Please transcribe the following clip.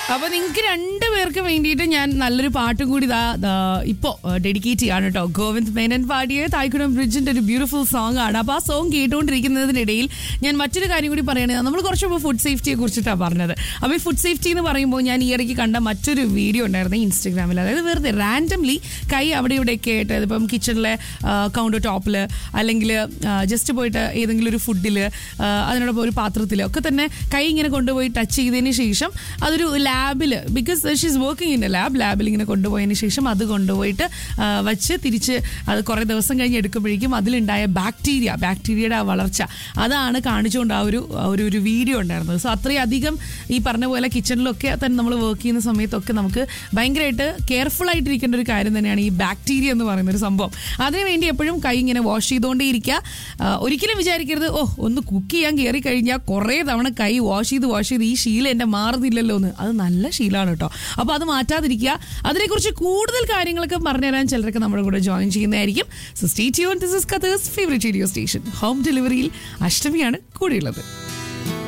അപ്പൊ നിങ്ങൾക്ക് രണ്ടുപേർക്ക് വേണ്ടിയിട്ട് ഞാൻ നല്ലൊരു പാട്ടും കൂടി ഇതാ ദാ ഇപ്പോ ഡെഡിക്കേറ്റ് ചെയ്യാണ് കേട്ടോ ഗോവിന്ദ് മേനൻ പാടിയ തായ്ക്കുടം ബ്രിഡ്ജിന്റെ ഒരു ബ്യൂട്ടിഫുൾ സോങ് ആണ് അപ്പൊ ആ സോങ് കേട്ടുകൊണ്ടിരിക്കുന്നതിനിടയിൽ ഞാൻ മറ്റൊരു കാര്യം കൂടി പറയുന്നത് നമ്മൾ കുറച്ച് മുമ്പ് ഫുഡ് സേഫ്റ്റിയെ കുറിച്ചിട്ടാണ് പറഞ്ഞത് അപ്പൊ ഈ ഫുഡ് സേഫ്റ്റി എന്ന് പറയുമ്പോൾ ഞാൻ ഈ ഇടയ്ക്ക് കണ്ട മറ്റൊരു വീഡിയോ ഉണ്ടായിരുന്നു ഇൻസ്റ്റഗ്രാമിൽ അതായത് വെറുതെ റാൻഡംലി കൈ അവിടെ ഇവിടെയൊക്കെ ആയിട്ട് ഇതിപ്പം കിച്ചണിലെ കൗണ്ടർ ടോപ്പിൽ അല്ലെങ്കിൽ ജസ്റ്റ് പോയിട്ട് ഏതെങ്കിലും ഒരു ഫുഡിൽ അതിനോടൊപ്പം ഒരു പാത്രത്തിൽ ഒക്കെ തന്നെ കൈ ഇങ്ങനെ കൊണ്ടുപോയി ടച്ച് ചെയ്തതിന് ശേഷം അതൊരു ലാബിൽ because she's working in a lab ലാബിൽ ഇങ്ങനെ കൊണ്ടുപോയതിന് ശേഷം അത് കൊണ്ടുപോയിട്ട് ആ, വച്ച് തിരിച്ച് അത് കുറേ ദിവസം കഴിഞ്ഞ് എടുക്കുമ്പോഴേക്കും അതിലുണ്ടായ ബാക്ടീരിയ ബാക്ടീരിയയുടെ ആ വളർച്ച അതാണ് കാണിച്ചുകൊണ്ട് ആ ഒരു ആ ഒരു ഒരു വീഡിയോ ഉണ്ടായിരുന്നത് സോ അത്രയും അധികം ഈ പറഞ്ഞ പോലെ കിച്ചണിലൊക്കെ തന്നെ നമ്മൾ വർക്ക് ചെയ്യുന്ന സമയത്തൊക്കെ നമുക്ക് ഭയങ്കരമായിട്ട് കെയർഫുൾ ആയിട്ടിരിക്കേണ്ട ഒരു കാര്യം തന്നെയാണ് ഈ ബാക്ടീരിയ എന്ന് പറയുന്ന ഒരു സംഭവം അതിനുവേണ്ടി എപ്പോഴും കൈ ഇങ്ങനെ വാഷ് ചെയ്തുകൊണ്ടേ ഇരിക്കുക ആ, ഒരിക്കലും വിചാരിക്കരുത് ഓ ഒന്ന് കുക്ക് ചെയ്യാൻ കയറി കഴിഞ്ഞാൽ കുറേ തവണ കൈ വാഷ് ചെയ്ത് വാഷ് ചെയ്ത് ഈ ശീലം എൻ്റെ മാറുന്നില്ലല്ലോ എന്ന് അത് നല്ല ശീലമാണ് കേട്ടോ അപ്പോൾ അത് മാറ്റാതിരിക്കുക അതിനെക്കുറിച്ച് കൂടുതൽ കാര്യങ്ങളൊക്കെ പറഞ്ഞുതരാൻ ചിലരൊക്കെ നമ്മുടെ കൂടെ ജോയിൻ ചെയ്യുന്നതായിരിക്കും so stay tune this is കഥേഴ്സ് ഫേവറേറ്റ് റേഡിയോ സ്റ്റേഷൻ ഹോം ഡെലിവറിയിൽ അഷ്ടമിയാണ് കൂടെയുള്ളത്